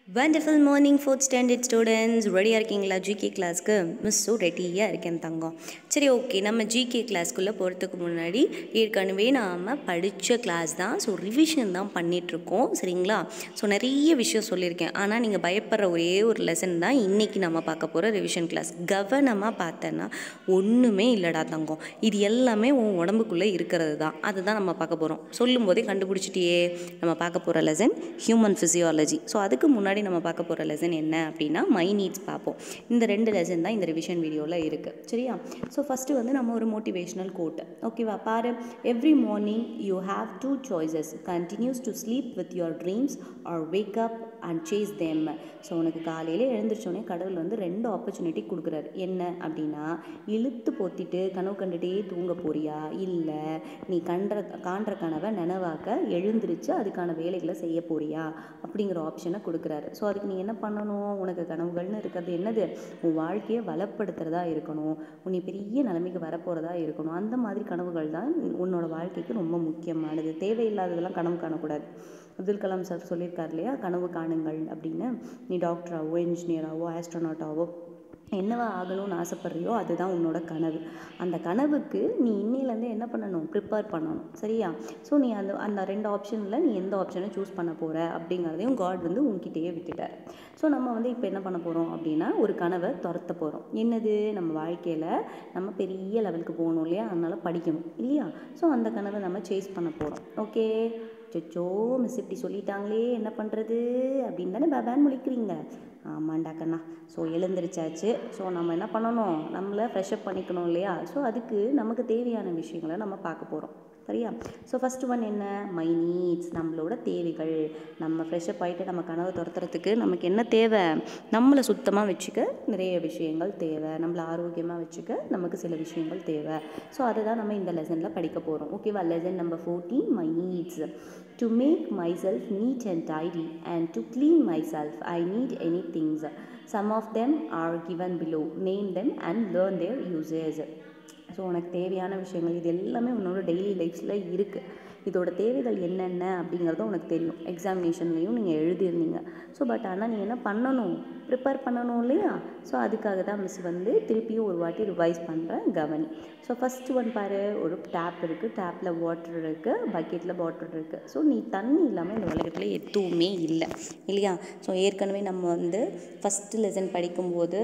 wonderful morning fourth standard students ரெடியாக இருக்கீங்களா GK கிளாஸ்க்கு மிஸ்ஸும் ரெடியாக இருக்கேன் தங்கம் சரி ஓகே நம்ம ஜிகே கிளாஸ்க்குள்ளே போகிறதுக்கு முன்னாடி ஏற்கனவே நாம் படித்த கிளாஸ் தான் ஸோ ரிவிஷன் தான் பண்ணிகிட்ருக்கோம் சரிங்களா ஸோ நிறைய விஷயம் சொல்லியிருக்கேன் ஆனால் நீங்கள் பயப்படுற ஒரே ஒரு லெசன் தான் இன்றைக்கி நம்ம பார்க்க போகிற ரிவிஷன் கிளாஸ் கவனமாக பார்த்தேன்னா ஒன்றுமே இல்லைடா தங்கம் இது எல்லாமே உன் உடம்புக்குள்ளே இருக்கிறது தான் அதுதான் நம்ம பார்க்க போகிறோம் சொல்லும் போதே கண்டுபிடிச்சிட்டியே நம்ம பார்க்க போகிற லெசன் ஹியூமன் ஃபிசியாலஜி ஸோ அதுக்கு முன்னாடி நம்ம பார்க்க போகிற லெசன் என்ன அப்படின்னா மை நீட்ஸ் பார்ப்போம் இந்த ரெண்டு லெசன் தான் இந்த ரிவிஷன் வீடியோவில் இருக்குது சரியா ஸோ ஃபஸ்ட்டு வந்து நம்ம ஒரு மோட்டிவேஷ்னல் கோட் ஓகேவா பாரு every morning you have two choices continues to sleep with your dreams or wake up and chase them so உனக்கு காலையில் எழுந்திரிச்சோடனே கடவுள் வந்து ரெண்டு ஆப்பர்ச்சுனிட்டி கொடுக்குறாரு என்ன அப்படின்னா இழுத்து பொத்திட்டு கனவு கண்டுட்டே தூங்க போறியா இல்லை நீ கண்ட காண்ற கனவை நனவாக்க எழுந்திரிச்சு அதுக்கான வேலைகளை செய்ய போறியா அப்படிங்கிற ஆப்ஷனை கொடுக்குறாரு ஸோ அதுக்கு நீ என்ன பண்ணணும் உனக்கு கனவுகள்னு இருக்கிறது என்னது உன் வாழ்க்கையை வளப்படுத்துறதா இருக்கணும் உன்னை பெரிய நிலைமைக்கு வரப்போகிறதா இருக்கணும் அந்த மாதிரி கனவுகள் தான் உன்னோட வாழ்க்கைக்கு ரொம்ப முக்கியமானது தேவையில்லாததெல்லாம் கனவு காணக்கூடாது அப்துல் கலாம் சார் சொல்லியிருக்கார் இல்லையா கனவு காணுங்கள் அப்படின்னு நீ டாக்டராகவோ இன்ஜினியராகவோ ஆஸ்ட்ரோனாட்டாவோ என்னவா ஆகணும்னு ஆசைப்பட்றியோ அதுதான் உன்னோட கனவு அந்த கனவுக்கு நீ இன்னிலேருந்து என்ன பண்ணணும் ப்ரிப்பேர் பண்ணணும் சரியா ஸோ நீ அந்த அந்த ரெண்டு ஆப்ஷனில் நீ எந்த ஆப்ஷனை சூஸ் பண்ண போகிற அப்படிங்கிறதையும் காட் வந்து உன்கிட்டயே விட்டுட்டார் ஸோ நம்ம வந்து இப்போ என்ன பண்ண போகிறோம் அப்படின்னா ஒரு கனவை துரத்த போகிறோம் என்னது நம்ம வாழ்க்கையில் நம்ம பெரிய லெவலுக்கு போகணும் இல்லையா அதனால் படிக்கணும் இல்லையா ஸோ அந்த கனவை நம்ம சேஸ் பண்ண போகிறோம் ஓகே சொச்சோ மிஸ் இப்படி சொல்லிட்டாங்களே என்ன பண்ணுறது அப்படின்னு தானே பேபான்னு முழிக்கிறீங்க ஆமாண்டா கண்ணா ஸோ எழுந்திரிச்சாச்சு ஸோ நம்ம என்ன பண்ணணும் நம்மளை ஃப்ரெஷ்அப் பண்ணிக்கணும் இல்லையா ஸோ அதுக்கு நமக்கு தேவையான விஷயங்களை நம்ம பார்க்க போகிறோம் சரியா ஸோ ஃபஸ்ட்டு ஒன் என்ன மை நீட்ஸ் நம்மளோட தேவைகள் நம்ம ஃப்ரெஷ்அப் ஆகிட்டு நம்ம கனவை துரத்துறதுக்கு நமக்கு என்ன தேவை நம்மளை சுத்தமாக வச்சுக்க நிறைய விஷயங்கள் தேவை நம்மளை ஆரோக்கியமாக வச்சுக்க நமக்கு சில விஷயங்கள் தேவை ஸோ அதை தான் நம்ம இந்த லெசனில் படிக்க போகிறோம் ஓகேவா lesson number fourteen my needs to make myself neat and tidy and to clean myself I need any things some of them are given below name them and learn their uses so உனக்கு தேவையான விஷயங்கள் இது எல்லாமே உன்னோட daily லைஃப்ஸில் இருக்குது இதோட தேவைகள் என்னென்ன அப்படிங்கிறதும் உனக்கு தெரியும் எக்ஸாமினேஷன்லேயும் நீங்கள் எழுதியிருந்தீங்க ஸோ பட் ஆனால் நீ என்ன பண்ணணும் ப்ரிப்பேர் பண்ணணும் இல்லையா ஸோ அதுக்காக தான் மிஸ் வந்து திருப்பியும் ஒரு வாட்டி ரிவைஸ் பண்ணுறேன் கவனி ஸோ ஃபஸ்ட்டு ஒன் பாரு ஒரு டேப் இருக்குது டேப்பில் வாட்டர் இருக்குது பக்கெட்டில் வாட்டர் இருக்குது ஸோ நீ தண்ணி இல்லாமல் இந்த உலகத்தில் எதுவுமே இல்லை இல்லையா ஸோ ஏற்கனவே நம்ம வந்து ஃபஸ்ட்டு லெசன் படிக்கும்போது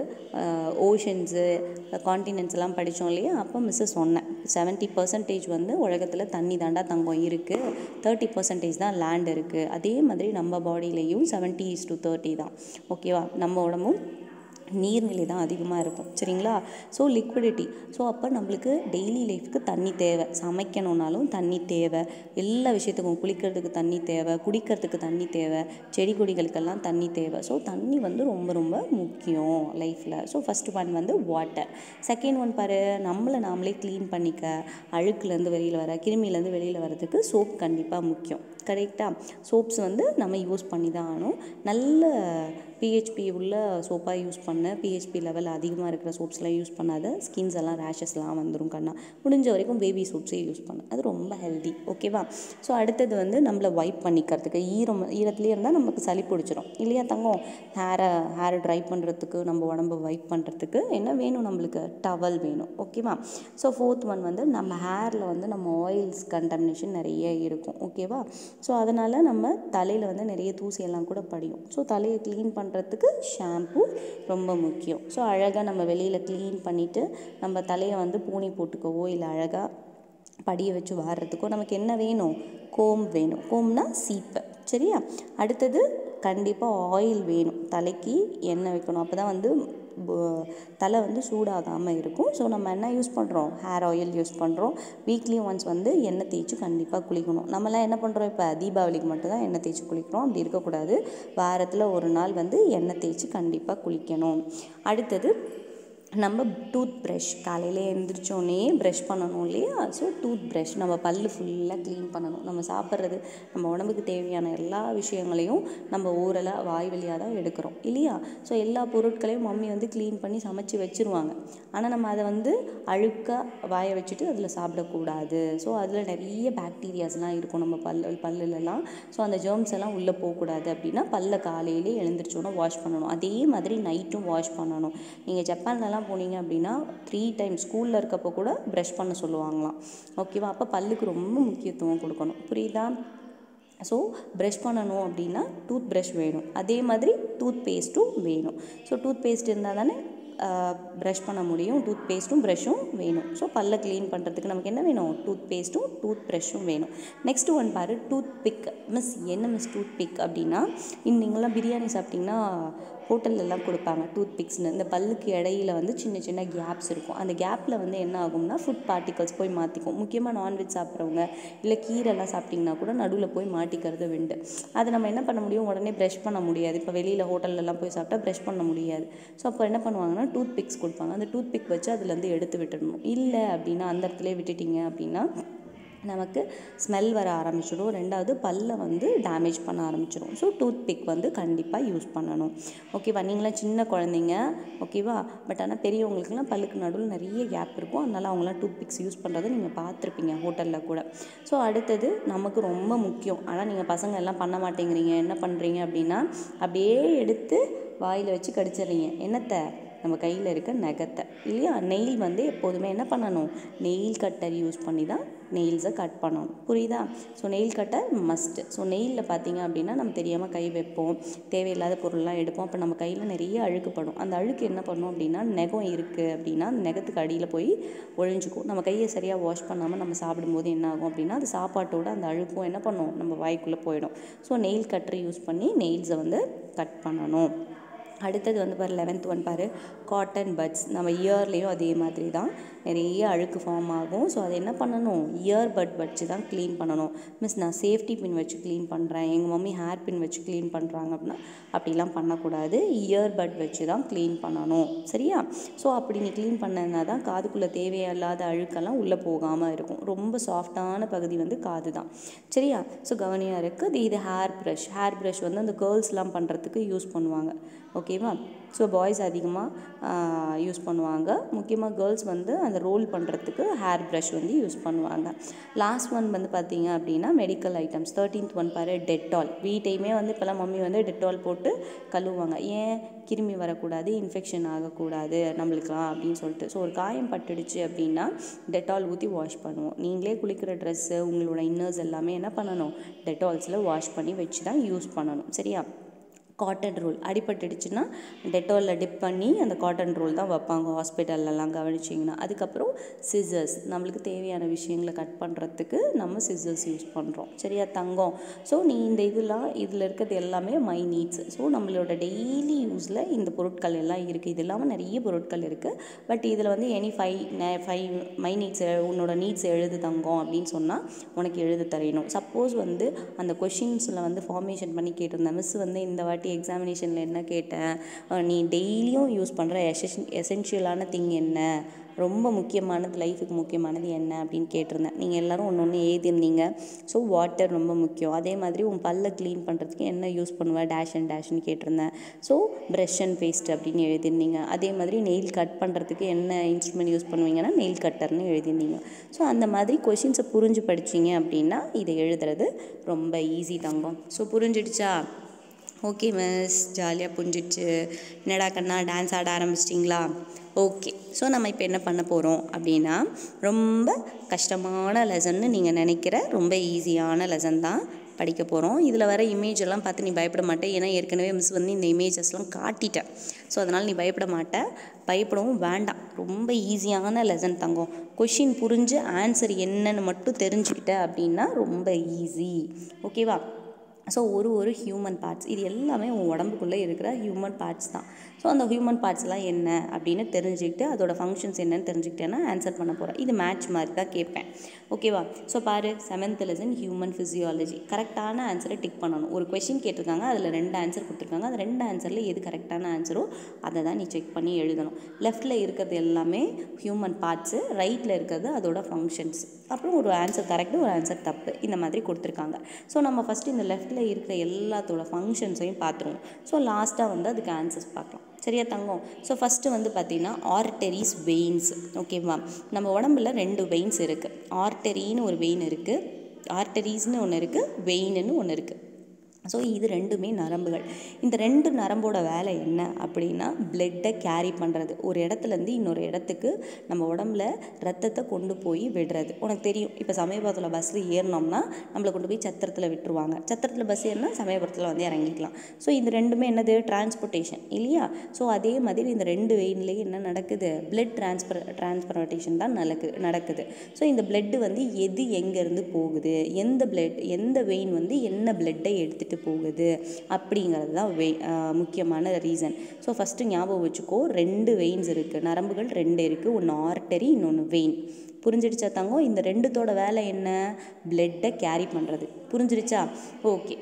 ஓஷன்ஸு காண்டினென்ட்ஸ் எல்லாம் படித்தோம் இல்லையா அப்போ மிஸ்ஸு சொன்னேன் செவன்ட்டி பர்சன்டேஜ் வந்து உலகத்தில் தண்ணி தாண்டா தங்கம் இருக்குது தேர்ட்டி பர்சன்டேஜ் தான் லேண்ட் இருக்குது அதே மாதிரி நம்ம பாடியிலையும் செவன்ட்டி இஸ் டு தேர்ட்டி தான் ஓகேவா நம்ம உடம்பும் நீர்நிலை தான் அதிகமாக இருக்கும் சரிங்களா ஸோ லிக்விடிட்டி ஸோ அப்போ நம்மளுக்கு டெய்லி லைஃப்க்கு தண்ணி தேவை சமைக்கணுன்னாலும் தண்ணி தேவை எல்லா விஷயத்துக்கும் குளிக்கிறதுக்கு தண்ணி தேவை குடிக்கிறதுக்கு தண்ணி தேவை செடி கொடிகளுக்கெல்லாம் தண்ணி தேவை ஸோ தண்ணி வந்து ரொம்ப ரொம்ப முக்கியம் லைஃப்பில் ஸோ ஃபஸ்ட்டு ஒன் வந்து வாட்டர் செகண்ட் ஒன் பாரு நம்மளை நாமளே க்ளீன் பண்ணிக்க அழுக்குலேருந்து வெளியில் வர கிருமியிலேருந்து வெளியில் வரதுக்கு சோப் கண்டிப்பாக முக்கியம் கரெக்டாக சோப்ஸ் வந்து நம்ம யூஸ் பண்ணி தான் ஆகணும் நல்ல பிஹெச்பி உள்ள சோப்பாக யூஸ் பண்ண பிஹெச்பி லெவல் அதிகமாக இருக்கிற சோப்ஸ்லாம் யூஸ் பண்ணாத ஸ்கின்ஸ் எல்லாம் ரேஷஸ்லாம் வந்துடும் கண்ணா முடிஞ்ச வரைக்கும் பேபி சோப்ஸே யூஸ் பண்ணு அது ரொம்ப ஹெல்தி ஓகேவா ஸோ அடுத்தது வந்து நம்மளை வைப் பண்ணிக்கிறதுக்கு ஈரம் ஈரத்துலேயே இருந்தால் நமக்கு சளி பிடிச்சிரும் இல்லையா தங்கம் ஹேரை ஹேரை ட்ரை பண்ணுறதுக்கு நம்ம உடம்பை வைப் பண்ணுறதுக்கு என்ன வேணும் நம்மளுக்கு டவல் வேணும் ஓகேவா ஸோ ஃபோர்த் ஒன் வந்து நம்ம ஹேரில் வந்து நம்ம ஆயில்ஸ் கண்டமினேஷன் நிறைய இருக்கும் ஓகேவா ஸோ அதனால் நம்ம தலையில் வந்து நிறைய தூசியெல்லாம் கூட படியும் ஸோ தலையை க்ளீன் பண்ணுறதுக்கு ஷாம்பு ரொம்ப முக்கியம் ஸோ அழகாக நம்ம வெளியில் க்ளீன் பண்ணிவிட்டு நம்ம தலையை வந்து பூனி போட்டுக்கவோ இல்லை அழகாக படியை வச்சு வாடுறதுக்கோ நமக்கு என்ன வேணும் கோம் வேணும் கோம்னா சீப்பு சரியா அடுத்தது கண்டிப்பாக ஆயில் வேணும் தலைக்கு எண்ணெய் வைக்கணும் அப்போ தான் வந்து தலை வந்து சூடாகாமல் இருக்கும் ஸோ நம்ம என்ன யூஸ் பண்ணுறோம் ஹேர் ஆயில் யூஸ் பண்ணுறோம் வீக்லி ஒன்ஸ் வந்து எண்ணெய் தேய்ச்சி கண்டிப்பாக குளிக்கணும் நம்மலாம் என்ன பண்ணுறோம் இப்போ தீபாவளிக்கு மட்டும்தான் எண்ணெய் தேய்ச்சி குளிக்கிறோம் அப்படி இருக்கக்கூடாது வாரத்தில் ஒரு நாள் வந்து எண்ணெய் தேய்ச்சி கண்டிப்பாக குளிக்கணும் அடுத்தது நம்ம டூத் ப்ரஷ் காலையில் எழுந்திரிச்சோன்னே ப்ரஷ் பண்ணணும் இல்லையா ஸோ டூத் ப்ரஷ் நம்ம பல்லு ஃபுல்லாக க்ளீன் பண்ணணும் நம்ம சாப்பிட்றது நம்ம உடம்புக்கு தேவையான எல்லா விஷயங்களையும் நம்ம ஓரலாக வாய் வழியாக தான் எடுக்கிறோம் இல்லையா ஸோ எல்லா பொருட்களையும் மம்மி வந்து க்ளீன் பண்ணி சமைச்சு வச்சுருவாங்க ஆனால் நம்ம அதை வந்து அழுக்காக வாயை வச்சுட்டு அதில் சாப்பிடக்கூடாது ஸோ அதில் நிறைய பாக்டீரியாஸ்லாம் இருக்கும் நம்ம பல்லு பல்லுலலாம் ஸோ அந்த ஜெர்ம்ஸ் எல்லாம் உள்ளே போகக்கூடாது அப்படின்னா பல்ல காலையிலே எழுந்திரிச்சோன்னா வாஷ் பண்ணணும் அதே மாதிரி நைட்டும் வாஷ் பண்ணணும் நீங்கள் ஜப்பான்லலாம் போனீங்க அப்படின்னா த்ரீ டைம் ஸ்கூலில் இருக்கப்போ கூட ப்ரஷ் பண்ண சொல்லுவாங்களாம் ஓகேவா அப்போ பல்லுக்கு ரொம்ப முக்கியத்துவம் கொடுக்கணும் புரியுதா ஸோ ப்ரஷ் பண்ணணும் அப்படின்னா டூத் ப்ரஷ் வேணும் அதே மாதிரி டூத் பேஸ்ட்டும் வேணும் ஸோ டூத் பேஸ்ட் இருந்தால் தானே ப்ரஷ் பண்ண முடியும் டூத் பேஸ்ட்டும் ப்ரஷ்ஷும் வேணும் ஸோ பல்ல க்ளீன் பண்ணுறதுக்கு நமக்கு என்ன வேணும் டூத் பேஸ்ட்டும் டூத் ப்ரஷ்ஷும் வேணும் நெக்ஸ்ட் ஒன் பாரு டூத் பிக் மிஸ் என்ன மிஸ் டூத் பிக் அப்படின்னா நீங்களாம் பிரியாணி சாப்பிட்டிங்கன்னா ஹோட்டல்லலாம் கொடுப்பாங்க டூத் பிக்ஸ்னு இந்த பல்லுக்கு இடையில வந்து சின்ன சின்ன கேப்ஸ் இருக்கும் அந்த கேப்பில் வந்து என்ன ஆகும்னா ஃபுட் பார்ட்டிகல்ஸ் போய் மாற்றிக்கும் முக்கியமாக நான்வெஜ் சாப்பிட்றவங்க இல்லை கீரைலாம் சாப்பிட்டிங்கன்னா கூட நடுவில் போய் மாட்டிக்கிறது விண்டு அதை நம்ம என்ன பண்ண முடியும் உடனே ப்ரஷ் பண்ண முடியாது இப்போ வெளியில் ஹோட்டல்லலாம் போய் சாப்பிட்டா ப்ரஷ் பண்ண முடியாது ஸோ அப்போ என்ன பண்ணுவாங்கன்னா டூத் பிக்ஸ் கொடுப்பாங்க அந்த டூத் பிக் வச்சு அதுலேருந்து எடுத்து விட்டுடணும் இல்லை அப்படின்னா அந்த இடத்துல விட்டுட்டீங்க அப்படின்னா நமக்கு ஸ்மெல் வர ஆரம்பிச்சிடும் ரெண்டாவது பல்ல வந்து டேமேஜ் பண்ண ஆரம்பிச்சிடும் ஸோ டூத் பிக் வந்து கண்டிப்பாக யூஸ் பண்ணணும் ஓகேவா நீங்களாம் சின்ன குழந்தைங்க ஓகேவா பட் ஆனால் பெரியவங்களுக்குலாம் பல்லுக்கு நடுவில் நிறைய கேப் இருக்கும் அதனால் அவங்களாம் டூத் பிக்ஸ் யூஸ் பண்ணுறதை நீங்கள் பார்த்துருப்பீங்க ஹோட்டலில் கூட ஸோ அடுத்தது நமக்கு ரொம்ப முக்கியம் ஆனால் நீங்கள் பசங்க எல்லாம் பண்ண மாட்டேங்கிறீங்க என்ன பண்ணுறீங்க அப்படின்னா அப்படியே எடுத்து வாயில் வச்சு கடிச்சிடுறீங்க என்னத்தை நம்ம கையில் இருக்க நகத்தை இல்லையா நெயில் வந்து எப்போதுமே என்ன பண்ணணும் நெயில் கட்டர் யூஸ் பண்ணி தான் நெயில்ஸை கட் பண்ணணும் புரியுதா so nail cutter must so நெயிலில் பார்த்தீங்க அப்படின்னா நம்ம தெரியாமல் கை வைப்போம் தேவையில்லாத பொருள்லாம் எடுப்போம் அப்போ நம்ம கையில் நிறைய அழுக்குப்படும் அந்த அழுக்கு என்ன பண்ணும் அப்படின்னா நெகம் இருக்குது அப்படின்னா அந்த நெகத்துக்கு அடியில் போய் ஒழிஞ்சுக்கும் நம்ம கையை சரியாக வாஷ் பண்ணாமல் நம்ம சாப்பிடும்போது என்ன ஆகும் அப்படின்னா அது சாப்பாட்டோட அந்த அழுக்கும் என்ன பண்ணும் நம்ம வாய்க்குள்ளே போயிடும் ஸோ நெயில் கட்டரை யூஸ் பண்ணி நெயில்ஸை வந்து கட் பண்ணணும் அடுத்தது வந்து பாரு லெவன்த் ஒன் பாரு காட்டன் பட்ஸ் நம்ம இயர்லேயும் அதே மாதிரி தான் நிறைய அழுக்கு ஃபார்ம் ஆகும் ஸோ அதை என்ன பண்ணணும் இயர் பட் வச்சு தான் க்ளீன் பண்ணணும் மிஸ் நான் சேஃப்டி பின் வச்சு க்ளீன் பண்ணுறேன் எங்கள் மம்மி ஹேர் பின் வச்சு க்ளீன் பண்ணுறாங்க அப்படின்னா அப்படிலாம் பண்ணக்கூடாது இயர் பட் வச்சு தான் க்ளீன் பண்ணணும் சரியா ஸோ அப்படி நீ க்ளீன் பண்ணனா தான் காதுக்குள்ளே தேவையில்லாத அழுக்கெல்லாம் உள்ளே போகாமல் இருக்கும் ரொம்ப சாஃப்டான பகுதி வந்து காது தான் சரியா ஸோ கவனியாக இருக்குது இது ஹேர் ப்ரஷ் ஹேர் ப்ரஷ் வந்து அந்த கேர்ள்ஸ்லாம் பண்ணுறதுக்கு யூஸ் பண்ணுவாங்க ஓகேவா ஸோ பாய்ஸ் அதிகமாக யூஸ் பண்ணுவாங்க முக்கியமாக கேர்ள்ஸ் வந்து அந்த ரோல் பண்ணுறதுக்கு ஹேர் ப்ரஷ் வந்து யூஸ் பண்ணுவாங்க லாஸ்ட் ஒன் வந்து பார்த்தீங்க அப்படின்னா மெடிக்கல் ஐட்டம்ஸ் தேர்ட்டீன்த் ஒன் பாரு டெட்டால் வீட்டையுமே வந்து இப்போல்லாம் மம்மி வந்து டெட்டால் போட்டு கழுவுவாங்க ஏன் கிருமி வரக்கூடாது இன்ஃபெக்ஷன் ஆகக்கூடாது நம்மளுக்குலாம் அப்படின்னு சொல்லிட்டு ஸோ ஒரு காயம் பட்டுடுச்சு அப்படின்னா டெட்டால் ஊற்றி வாஷ் பண்ணுவோம் நீங்களே குளிக்கிற ட்ரெஸ்ஸு உங்களோட இன்னர்ஸ் எல்லாமே என்ன பண்ணணும் டெட்டால்ஸில் வாஷ் பண்ணி வச்சு தான் யூஸ் பண்ணணும் சரியா காட்டன் ரோல் அடிபட்டுடுச்சுன்னா டெட்டாலில் டிப் பண்ணி அந்த காட்டன் ரோல் தான் வைப்பாங்க ஹாஸ்பிட்டல்லலாம் கவனிச்சிங்கன்னா அதுக்கப்புறம் சிசர்ஸ் நம்மளுக்கு தேவையான விஷயங்களை கட் பண்ணுறதுக்கு நம்ம சிசர்ஸ் யூஸ் பண்ணுறோம் சரியா தங்கம் ஸோ நீ இந்த இதெல்லாம் இதில் இருக்கிறது எல்லாமே மை நீட்ஸ் ஸோ நம்மளோட டெய்லி யூஸில் இந்த பொருட்கள் எல்லாம் இருக்குது இது இல்லாமல் நிறைய பொருட்கள் இருக்குது பட் இதில் வந்து any five five my needs உன்னோட நீட்ஸ் எழுது தங்கம் அப்படின்னு சொன்னால் உனக்கு எழுத தெரியணும் சப்போஸ் வந்து அந்த கொஷின்ஸில் வந்து ஃபார்மேஷன் பண்ணி கேட்டிருந்தேன் மிஸ் வந்து இந்த வாட்டி வாட்டி எக்ஸாமினேஷனில் என்ன கேட்டேன் நீ டெய்லியும் யூஸ் பண்ணுற எசென் எசென்ஷியலான திங் என்ன ரொம்ப முக்கியமானது லைஃபுக்கு முக்கியமானது என்ன அப்படின்னு கேட்டிருந்தேன் நீங்கள் எல்லோரும் ஒன்று ஒன்று எழுதியிருந்தீங்க ஸோ வாட்டர் ரொம்ப முக்கியம் அதே மாதிரி உன் பல்ல க்ளீன் பண்ணுறதுக்கு என்ன யூஸ் பண்ணுவேன் டேஷ் அண்ட் டேஷ்னு கேட்டிருந்தேன் ஸோ ப்ரஷ் அண்ட் பேஸ்ட் அப்படின்னு எழுதியிருந்தீங்க அதே மாதிரி நெயில் கட் பண்ணுறதுக்கு என்ன இன்ஸ்ட்ருமெண்ட் யூஸ் பண்ணுவீங்கன்னா நெயில் கட்டர்னு எழுதியிருந்தீங்க ஸோ அந்த மாதிரி கொஷின்ஸை புரிஞ்சு படிச்சிங்க அப்படின்னா இதை எழுதுறது ரொம்ப ஈஸி தங்கம் ஸோ புரிஞ்சிடுச்சா ஓகே மிஸ் ஜாலியாக புரிஞ்சிடுச்சு என்னடா கண்ணா டான்ஸ் ஆட ஆரம்பிச்சிட்டிங்களா ஓகே ஸோ நம்ம இப்போ என்ன பண்ண போகிறோம் அப்படின்னா ரொம்ப கஷ்டமான லெசன்னு நீங்கள் நினைக்கிற ரொம்ப ஈஸியான லெசன் தான் படிக்க போகிறோம் இதில் வர இமேஜ் எல்லாம் பார்த்து நீ பயப்பட மாட்டே ஏன்னா ஏற்கனவே மிஸ் வந்து இந்த இமேஜஸ்லாம் காட்டிட்டேன் ஸோ அதனால் நீ பயப்பட மாட்ட பயப்படவும் வேண்டாம் ரொம்ப ஈஸியான லெசன் தங்கம் கொஷின் புரிஞ்சு ஆன்சர் என்னன்னு மட்டும் தெரிஞ்சுக்கிட்ட அப்படின்னா ரொம்ப ஈஸி ஓகேவா ஸோ ஒரு ஒரு ஹியூமன் பார்ட்ஸ் இது எல்லாமே உன் உடம்புக்குள்ளே இருக்கிற ஹியூமன் பார்ட்ஸ் தான் ஸோ அந்த ஹியூமன் பார்ட்ஸ்லாம் என்ன அப்படின்னு தெரிஞ்சுக்கிட்டு அதோட ஃபங்க்ஷன்ஸ் என்னன்னு தெரிஞ்சுக்கிட்டேன்னா ஆன்சர் பண்ண போகிறேன் இது மேட்ச் மாதிரி தான் கேட்பேன் ஓகேவா ஸோ பாரு செவன்த் லெசன் ஹியூமன் ஃபிசியாலஜி கரெக்டான ஆன்சரை டிக் பண்ணணும் ஒரு கொஷின் கேட்டிருக்காங்க அதில் ரெண்டு ஆன்சர் கொடுத்துருக்காங்க அந்த ரெண்டு ஆன்சரில் எது கரெக்டான ஆன்சரோ அதை தான் நீ செக் பண்ணி எழுதணும் லெஃப்ட்டில் இருக்கிறது எல்லாமே ஹியூமன் பார்ட்ஸு ரைட்டில் இருக்கிறது அதோட ஃபங்க்ஷன்ஸ் அப்புறம் ஒரு ஆன்சர் கரெக்டு ஒரு ஆன்சர் தப்பு இந்த மாதிரி கொடுத்துருக்காங்க ஸோ நம்ம ஃபஸ்ட்டு இந்த லெஃப்ட்டில் இருக்கிற எல்லாத்தோட ஃபங்க்ஷன்ஸையும் பார்த்துருவோம் ஸோ லாஸ்ட்டாக வந்து அதுக்கு ஆன்சர்ஸ் பார்க்கலாம் சரியா தங்கம் ஸோ ஃபஸ்ட்டு வந்து பார்த்திங்கன்னா ஆர்டரிஸ் வெயின்ஸ் ஓகேவா நம்ம உடம்புல ரெண்டு வெயின்ஸ் இருக்குது ஆர்டரின்னு ஒரு வெயின் இருக்குது ஆர்டரிஸ்னு ஒன்று இருக்குது வெயின்னு ஒன்று இருக்குது ஸோ இது ரெண்டுமே நரம்புகள் இந்த ரெண்டு நரம்போட வேலை என்ன அப்படின்னா பிளட்டை கேரி பண்ணுறது ஒரு இடத்துலேருந்து இன்னொரு இடத்துக்கு நம்ம உடம்புல ரத்தத்தை கொண்டு போய் விடுறது உனக்கு தெரியும் இப்போ சமயபுரத்தில் பஸ்ஸில் ஏறினோம்னா நம்மளை கொண்டு போய் சத்திரத்தில் விட்டுருவாங்க சத்திரத்தில் பஸ் ஏறினா சமயபுரத்தில் வந்து இறங்கிக்கலாம் ஸோ இது ரெண்டுமே என்னது டிரான்ஸ்போர்ட்டேஷன் இல்லையா ஸோ அதே மாதிரி இந்த ரெண்டு வெயின்லேயும் என்ன நடக்குது பிளட் டிரான்ஸ்பர் டிரான்ஸ்பரேஷன் தான் நடக்குது நடக்குது ஸோ இந்த பிளட்டு வந்து எது எங்கேருந்து போகுது எந்த பிளட் எந்த வெயின் வந்து என்ன பிளட்டை எடுத்துகிட்டு போகுது அப்படிங்கிறது தான் வெ முக்கியமான ரீசன் ஸோ ஃபஸ்ட்டு ஞாபகம் வச்சுக்கோ ரெண்டு வெயின்ஸ் இருக்குது நரம்புகள் ரெண்டு இருக்குது ஒன்று ஆர்டரி இன்னொன்று வெயின் புரிஞ்சிடுச்சா தங்கம் இந்த ரெண்டுத்தோட வேலை என்ன பிளட்டை கேரி பண்ணுறது புரிஞ்சிடுச்சா ஓகே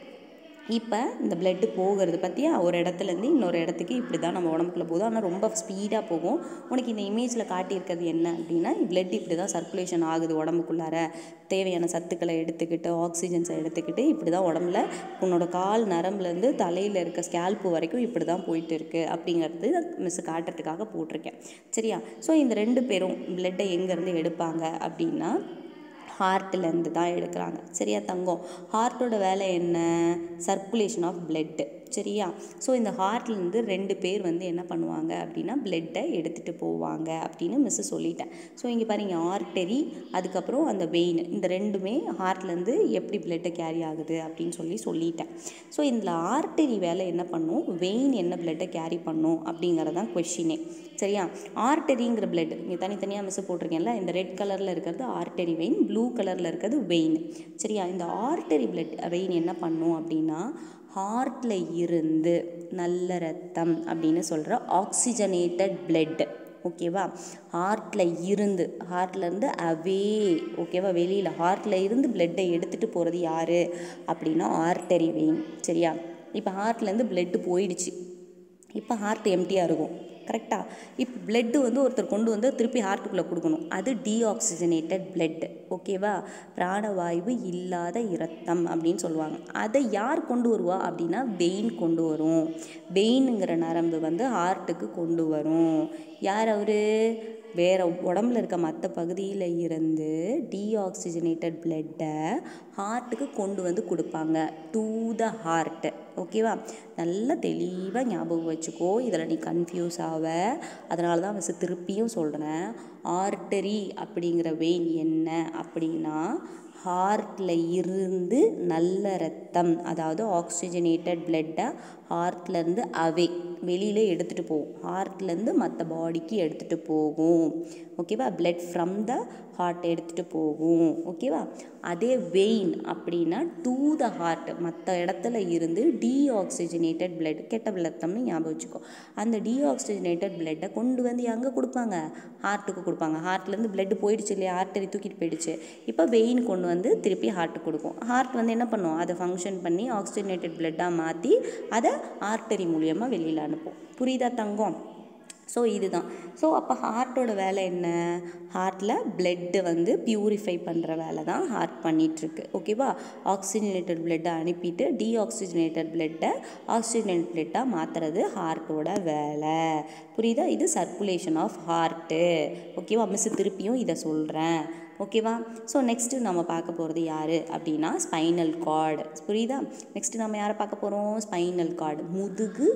இப்போ இந்த பிளட்டு போகிறது பார்த்தியா ஒரு இடத்துலேருந்து இன்னொரு இடத்துக்கு இப்படி தான் நம்ம உடம்புக்குள்ள போகுது ஆனால் ரொம்ப ஸ்பீடாக போகும் உனக்கு இந்த இமேஜில் காட்டியிருக்கிறது என்ன அப்படின்னா பிளட் இப்படி தான் சர்க்குலேஷன் ஆகுது உடம்புக்குள்ளார தேவையான சத்துக்களை எடுத்துக்கிட்டு ஆக்சிஜன்ஸை எடுத்துக்கிட்டு இப்படி தான் உடம்புல உன்னோட கால் நரம்புலேருந்து தலையில் இருக்க ஸ்கேல்ப்பு வரைக்கும் இப்படி தான் போயிட்டு இருக்குது அப்படிங்கிறது மிஸ் காட்டுறதுக்காக போட்டிருக்கேன் சரியா ஸோ இந்த ரெண்டு பேரும் பிளட்டை எங்கேருந்து எடுப்பாங்க அப்படின்னா ஹார்ட்லேருந்து தான் எடுக்கிறாங்க சரியா தங்கம் ஹார்ட்டோட வேலை என்ன சர்க்குலேஷன் ஆஃப் பிளட்டு சரியா ஸோ இந்த ஹார்ட்லேருந்து ரெண்டு பேர் வந்து என்ன பண்ணுவாங்க அப்படின்னா பிளட்டை எடுத்துகிட்டு போவாங்க அப்படின்னு மிஸ்ஸு சொல்லிட்டேன் ஸோ இங்கே பாருங்க ஆர்டரி அதுக்கப்புறம் அந்த வெயின் இந்த ரெண்டுமே ஹார்ட்லேருந்து எப்படி பிளட்டை கேரி ஆகுது அப்படின்னு சொல்லி சொல்லிட்டேன் ஸோ இதில் ஆர்டரி வேலை என்ன பண்ணும் வெயின் என்ன பிளட்டை கேரி பண்ணும் அப்படிங்கிறது தான் கொஷினே சரியா ஆர்டரிங்கிற பிளட் இங்கே தனித்தனியாக மிஸ் போட்டிருக்கேன்ல இந்த ரெட் கலரில் இருக்கிறது ஆர்டரி வெயின் ப்ளூ கலரில் இருக்கிறது வெயின் சரியா இந்த ஆர்டரி பிளட் வெயின் என்ன பண்ணும் அப்படின்னா ஹார்ட்டில் இருந்து நல்ல ரத்தம் அப்படின்னு சொல்கிற ஆக்சிஜனேட்டட் பிளட் ஓகேவா ஹார்ட்டில் இருந்து ஹார்ட்லேருந்து அவே ஓகேவா வெளியில் ஹார்ட்டில் இருந்து பிளட்டை எடுத்துகிட்டு போகிறது யார் அப்படின்னா ஆர்டரி வெயின் சரியா இப்போ ஹார்ட்லேருந்து பிளட்டு போயிடுச்சு இப்போ ஹார்ட் எம்டியாக இருக்கும் கரெக்டாக இப்போ பிளட்டு வந்து ஒருத்தர் கொண்டு வந்து திருப்பி ஹார்ட்டுக்குள்ளே கொடுக்கணும் அது டீஆக்சிஜனேட்டட் பிளட் ஓகேவா பிராணவாயு இல்லாத இரத்தம் அப்படின்னு சொல்லுவாங்க அதை யார் கொண்டு வருவா அப்படின்னா வெயின் கொண்டு வரும் வெயினுங்கிற நரம்பு வந்து ஹார்ட்டுக்கு கொண்டு வரும் யார் அவர் வேறு உடம்புல இருக்க மற்ற பகுதியில் இருந்து டீஆக்சிஜனேட்டட் பிளட்டை ஹார்ட்டுக்கு கொண்டு வந்து கொடுப்பாங்க டு த ஹார்ட் ஓகேவா நல்லா தெளிவாக ஞாபகம் வச்சுக்கோ இதில் நீ கன்ஃபியூஸ் ஆக அதனால தான் மிஸ் திருப்பியும் சொல்கிறேன் ஆர்டரி அப்படிங்கிற வெயின் என்ன அப்படின்னா ஹார்ட்டில் இருந்து நல்ல ரத்தம் அதாவது ஆக்சிஜனேட்டட் பிளட்டை ஹார்ட்லேருந்து அவே வெளியில் எடுத்துகிட்டு போகும் ஹார்ட்லேருந்து மற்ற பாடிக்கு எடுத்துகிட்டு போகும் ஓகேவா பிளட் ஃப்ரம் த ஹார்ட் எடுத்துகிட்டு போகும் ஓகேவா அதே வெயின் அப்படின்னா டு த ஹார்ட் மற்ற இடத்துல இருந்து டீஆக்சிஜனேட்டட் பிளட் கெட்ட ரத்தம்னு ஞாபகம் வச்சுக்கோ அந்த டீஆக்சிஜனேட்டட் பிளட்டை கொண்டு வந்து எங்கே கொடுப்பாங்க ஹார்ட்டுக்கு கொடுப்பாங்க ஹார்ட்லேருந்து பிளட் போயிடுச்சு இல்லையா ஆர்டரி தூக்கிட்டு போயிடுச்சு இப்போ வெயின் கொண்டு வந்து திருப்பி ஹார்ட்டுக்கு கொடுக்கும் ஹார்ட் வந்து என்ன பண்ணும் அதை ஃபங்க்ஷன் பண்ணி ஆக்சிஜனேட்டட் பிளட்டாக மாற்றி அதை ஆர்டரி மூலியமாக வெளியில் அனுப்பும் புரியுதா தங்கம் ஸோ இதுதான் ஸோ அப்போ ஹார்ட்டோட வேலை என்ன ஹார்ட்டில் பிளட்டு வந்து பியூரிஃபை பண்ணுற வேலை தான் ஹார்ட் பண்ணிகிட்ருக்கு ஓகேவா ஆக்சிஜனேட்டட் பிளட்டை அனுப்பிட்டு டீஆக்சிஜனேட்டட் பிளட்டை ஆக்சிஜனேட் பிளட்டாக மாற்றுறது ஹார்ட்டோட வேலை புரியுதா இது சர்க்குலேஷன் ஆஃப் ஹார்ட்டு ஓகேவா மிஸ் திருப்பியும் இதை சொல்கிறேன் ஓகேவா ஸோ நெக்ஸ்ட்டு நம்ம பார்க்க போகிறது யார் அப்படின்னா ஸ்பைனல் கார்டு புரியுதா நெக்ஸ்ட்டு நம்ம யாரை பார்க்க போகிறோம் ஸ்பைனல் கார்டு முதுகு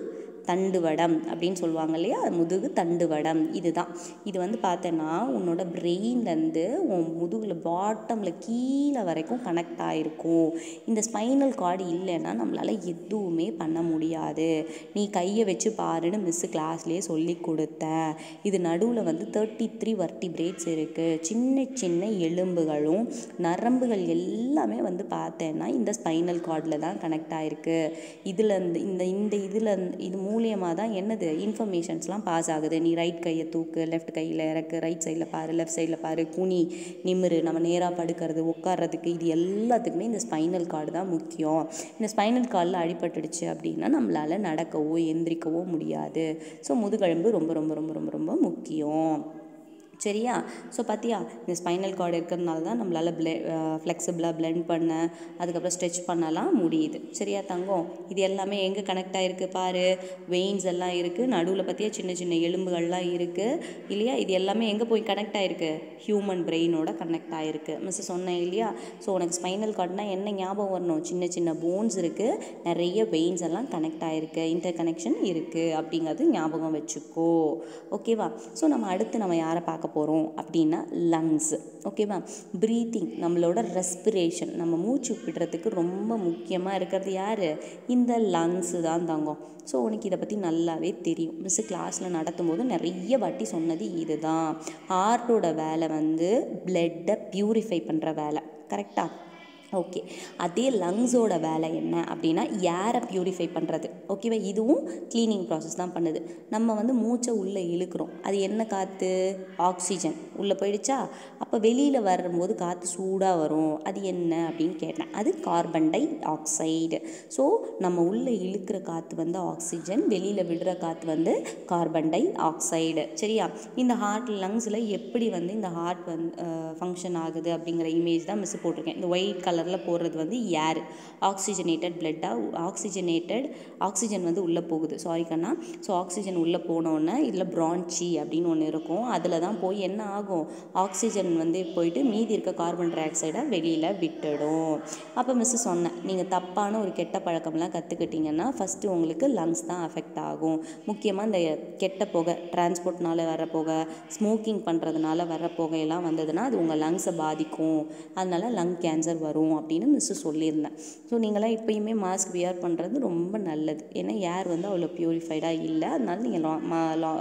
தண்டுவடம் அப்படின்னு சொல்லுவாங்க இல்லையா முதுகு தண்டுவடம் இதுதான் இது வந்து பார்த்தேன்னா உன்னோட பிரெயின்லேருந்து உன் முதுகில் பாட்டமில் கீழே வரைக்கும் கனெக்ட் ஆகிருக்கும் இந்த ஸ்பைனல் கார்டு இல்லைன்னா நம்மளால் எதுவுமே பண்ண முடியாது நீ கையை வச்சு பாருன்னு மிஸ்ஸு கிளாஸ்லேயே சொல்லி கொடுத்தேன் இது நடுவில் வந்து தேர்ட்டி த்ரீ வர்டிபிரேட்ஸ் இருக்குது சின்ன சின்ன எலும்புகளும் நரம்புகள் எல்லாமே வந்து பார்த்தேன்னா இந்த ஸ்பைனல் கார்டில் தான் கனெக்ட் ஆகிருக்கு இதில் இருந்து இந்த இந்த இதில் இது மூலியமாக தான் என்னது இன்ஃபர்மேஷன்ஸ்லாம் பாஸ் ஆகுது நீ ரைட் கையை தூக்கு லெஃப்ட் கையில் இறக்கு ரைட் சைடில் பாரு லெஃப்ட் சைடில் பாரு குனி நிமிரு நம்ம நேராக படுக்கிறது உட்கார்றதுக்கு இது எல்லாத்துக்குமே இந்த ஸ்பைனல் கார்டு தான் முக்கியம் இந்த ஸ்பைனல் கார்டில் அடிபட்டுடுச்சு அப்படின்னா நம்மளால் நடக்கவோ எந்திரிக்கவோ முடியாது ஸோ முதுகெலும்பு ரொம்ப ரொம்ப ரொம்ப ரொம்ப ரொம்ப முக்கியம் சரியா ஸோ பார்த்தியா இந்த ஸ்பைனல் கார்டு இருக்கிறதுனால தான் நம்மளால் ப்ளெ ஃப்ளெக்சிபிளாக பிளெண்ட் பண்ண அதுக்கப்புறம் ஸ்ட்ரெச் பண்ணலாம் முடியுது சரியா தங்கம் இது எல்லாமே எங்கே கனெக்ட் ஆகிருக்கு பாரு வெயின்ஸ் எல்லாம் இருக்குது நடுவில் பார்த்தியா சின்ன சின்ன எலும்புகள்லாம் இருக்குது இல்லையா இது எல்லாமே எங்கே போய் கனெக்ட் ஆகிருக்கு ஹியூமன் பிரெயினோட கனெக்ட் ஆகிருக்கு மிஸ் சொன்னேன் இல்லையா ஸோ உனக்கு ஸ்பைனல் கார்டுனா என்ன ஞாபகம் வரணும் சின்ன சின்ன போன்ஸ் இருக்குது நிறைய வெயின்ஸ் எல்லாம் கனெக்ட் ஆகிருக்கு இன்டர் கனெக்ஷன் இருக்குது அப்படிங்கிறது ஞாபகம் வச்சுக்கோ ஓகேவா ஸோ நம்ம அடுத்து நம்ம யாரை பார்க்க போகிறோம் அப்படின்னா லங்ஸ் ஓகேவா ப்ரீத்திங் நம்மளோட ரெஸ்பிரேஷன் நம்ம மூச்சு விடுறதுக்கு ரொம்ப முக்கியமாக இருக்கிறது யார் இந்த லங்ஸு தான் தங்கம் ஸோ உனக்கு இதை பற்றி நல்லாவே தெரியும் மிஸ் கிளாஸில் நடத்தும் போது நிறைய வாட்டி சொன்னது இதுதான் ஹார்ட்டோட வேலை வந்து பிளட்டை ப்யூரிஃபை பண்ணுற வேலை கரெக்டாக ஓகே அதே லங்ஸோட வேலை என்ன அப்படின்னா ஏரை ப்யூரிஃபை பண்ணுறது ஓகேவா இதுவும் க்ளீனிங் ப்ராசஸ் தான் பண்ணுது நம்ம வந்து மூச்சை உள்ளே இழுக்கிறோம் அது என்ன காற்று ஆக்சிஜன் உள்ளே போயிடுச்சா அப்போ வெளியில் வரும்போது காற்று சூடாக வரும் அது என்ன அப்படின்னு கேட்டேன் அது கார்பன் டை ஆக்சைடு ஸோ நம்ம உள்ளே இழுக்கிற காற்று வந்து ஆக்சிஜன் வெளியில் விடுற காற்று வந்து கார்பன் டை ஆக்சைடு சரியா இந்த ஹார்ட் லங்ஸில் எப்படி வந்து இந்த ஹார்ட் வந்து ஃபங்க்ஷன் ஆகுது அப்படிங்கிற இமேஜ் தான் மிஸ் போட்டிருக்கேன் இந்த ஒயிட் கலர் கலரில் போடுறது வந்து ஏர் ஆக்சிஜனேட்டட் பிளட்டாக ஆக்சிஜனேட்டட் ஆக்சிஜன் வந்து உள்ளே போகுது சாரி கண்ணா ஸோ ஆக்சிஜன் உள்ளே போனோடனே இதில் பிரான்ச்சி அப்படின்னு ஒன்று இருக்கும் அதில் தான் போய் என்ன ஆகும் ஆக்சிஜன் வந்து போயிட்டு மீதி இருக்க கார்பன் டை ஆக்சைடை வெளியில் விட்டுடும் அப்போ மிஸ் சொன்னேன் நீங்கள் தப்பான ஒரு கெட்ட பழக்கம்லாம் கற்றுக்கிட்டிங்கன்னா ஃபஸ்ட்டு உங்களுக்கு லங்ஸ் தான் அஃபெக்ட் ஆகும் முக்கியமாக இந்த கெட்ட புகை டிரான்ஸ்போர்ட்னால வர புகை ஸ்மோக்கிங் பண்ணுறதுனால வர புகையெல்லாம் வந்ததுன்னா அது உங்கள் லங்ஸை பாதிக்கும் அதனால் லங் கேன்சர் வரும் அப்படின்னு மிஸ்ஸு சொல்லியிருந்தேன் ஸோ நீங்களாம் இப்போயுமே மாஸ்க் வியர் பண்ணுறது ரொம்ப நல்லது ஏன்னா ஏர் வந்து அவ்வளோ ப்யூரிஃபைடாக இல்லை அதனால நீங்கள் லா மா லா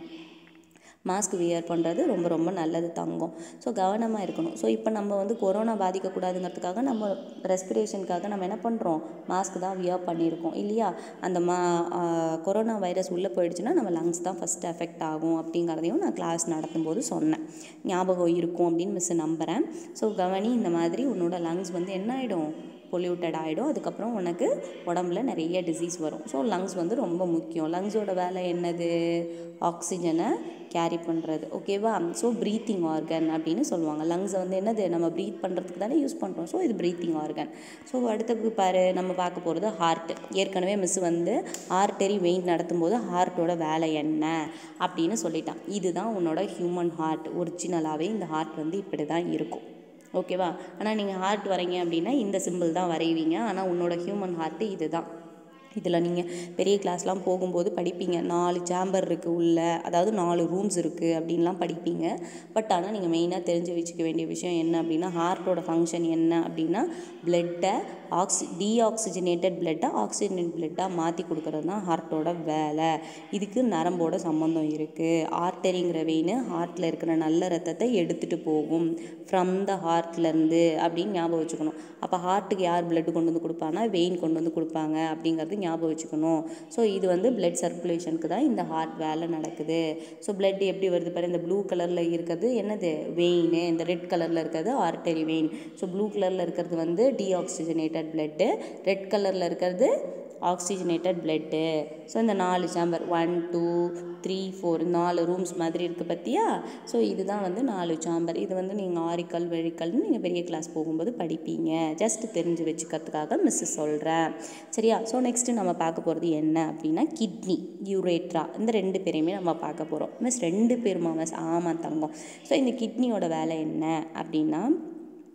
மாஸ்க் வியர் பண்ணுறது ரொம்ப ரொம்ப நல்லது தங்கம் ஸோ கவனமாக இருக்கணும் ஸோ இப்போ நம்ம வந்து கொரோனா பாதிக்கக்கூடாதுங்கிறதுக்காக நம்ம ரெஸ்பிரேஷனுக்காக நம்ம என்ன பண்ணுறோம் மாஸ்க் தான் வியர் பண்ணியிருக்கோம் இல்லையா அந்த மா கொரோனா வைரஸ் உள்ளே போயிடுச்சுன்னா நம்ம லங்ஸ் தான் ஃபஸ்ட்டு எஃபெக்ட் ஆகும் அப்படிங்கிறதையும் நான் கிளாஸ் நடத்தும்போது சொன்னேன் ஞாபகம் இருக்கும் அப்படின்னு மிஸ் நம்புகிறேன் ஸோ கவனி இந்த மாதிரி உன்னோட லங்ஸ் வந்து என்ன ஆகிடும் பொல்யூட்டட் ஆகிடும் அதுக்கப்புறம் உனக்கு உடம்புல நிறைய டிசீஸ் வரும் ஸோ லங்ஸ் வந்து ரொம்ப முக்கியம் லங்ஸோட வேலை என்னது ஆக்சிஜனை கேரி பண்ணுறது ஓகேவா ஸோ ப்ரீத்திங் ஆர்கன் அப்படின்னு சொல்லுவாங்க லங்ஸை வந்து என்னது நம்ம ப்ரீத் பண்ணுறதுக்கு தானே யூஸ் பண்ணுறோம் ஸோ இது ப்ரீத்திங் ஆர்கன் ஸோ அடுத்தது பாரு நம்ம பார்க்க போகிறது ஹார்ட் ஏற்கனவே மிஸ் வந்து ஆர்டரி வெயின் நடத்தும்போது ஹார்ட்டோட வேலை என்ன அப்படின்னு சொல்லிட்டான் இதுதான் உன்னோட ஹியூமன் ஹார்ட் ஒரிஜினலாகவே இந்த ஹார்ட் வந்து இப்படி தான் இருக்கும் ஓகேவா ஆனால் நீங்கள் ஹார்ட் வரைங்க அப்படின்னா இந்த சிம்பிள் தான் வரைவீங்க ஆனால் உன்னோட ஹியூமன் ஹார்ட்டு இது தான் இதில் நீங்கள் பெரிய கிளாஸ்லாம் போகும்போது படிப்பீங்க நாலு சேம்பர் இருக்குது உள்ள அதாவது நாலு ரூம்ஸ் இருக்குது அப்படின்லாம் படிப்பீங்க பட் ஆனால் நீங்கள் மெயினாக தெரிஞ்சு வச்சுக்க வேண்டிய விஷயம் என்ன அப்படின்னா ஹார்ட்டோட ஃபங்க்ஷன் என்ன அப்படின்னா பிளட்டை ஆக்சி டீஆக்சிஜனேட்டட் பிளட்டை ஆக்சிஜனேட் பிளட்டாக மாற்றி கொடுக்கறது தான் ஹார்ட்டோட வேலை இதுக்கு நரம்போட சம்மந்தம் இருக்குது ஆர்டரிங்கிற வெயின் ஹார்ட்டில் இருக்கிற நல்ல ரத்தத்தை எடுத்துகிட்டு போகும் ஃப்ரம் த ஹார்ட்லேருந்து அப்படின்னு ஞாபகம் வச்சுக்கணும் அப்போ ஹார்ட்டுக்கு யார் பிளட் கொண்டு வந்து கொடுப்பாங்கன்னா வெயின் கொண்டு வந்து கொடுப்பாங்க அப்படிங்கிறது ஞாபகம் வச்சுக்கணும் ஸோ இது வந்து பிளட் சர்க்குலேஷனுக்கு தான் இந்த ஹார்ட் வேலை நடக்குது ஸோ பிளட் எப்படி வருது பாரு இந்த ப்ளூ கலரில் இருக்கிறது என்னது வெயின் இந்த ரெட் கலரில் இருக்கிறது ஆர்டரி வெயின் ஸோ ப்ளூ கலரில் இருக்கிறது வந்து டீஆக்சிஜனேட்டட் பிளட்டு ரெட் கலரில் இருக்கிறது ஆக்சிஜனேட்டட் பிளட்டு ஸோ இந்த நாலு chamber one two three four நாலு ரூம்ஸ் மாதிரி இருக்குது பார்த்தியா ஸோ இதுதான் வந்து நாலு சாம்பர் இது வந்து நீங்கள் ஆரிக்கல் வெழிக்கல்னு நீங்கள் பெரிய கிளாஸ் போகும்போது படிப்பீங்க ஜஸ்ட் தெரிஞ்சு வச்சுக்கிறதுக்காக மிஸ் சொல்கிறேன் சரியா ஸோ நெக்ஸ்ட்டு நம்ம பார்க்க போகிறது என்ன அப்படின்னா கிட்னி யூரேட்ரா இந்த ரெண்டு பேரையுமே நம்ம பார்க்க போகிறோம் மிஸ் ரெண்டு பேருமா மிஸ் ஆமாம் தங்கம் ஸோ இந்த கிட்னியோட வேலை என்ன அப்படின்னா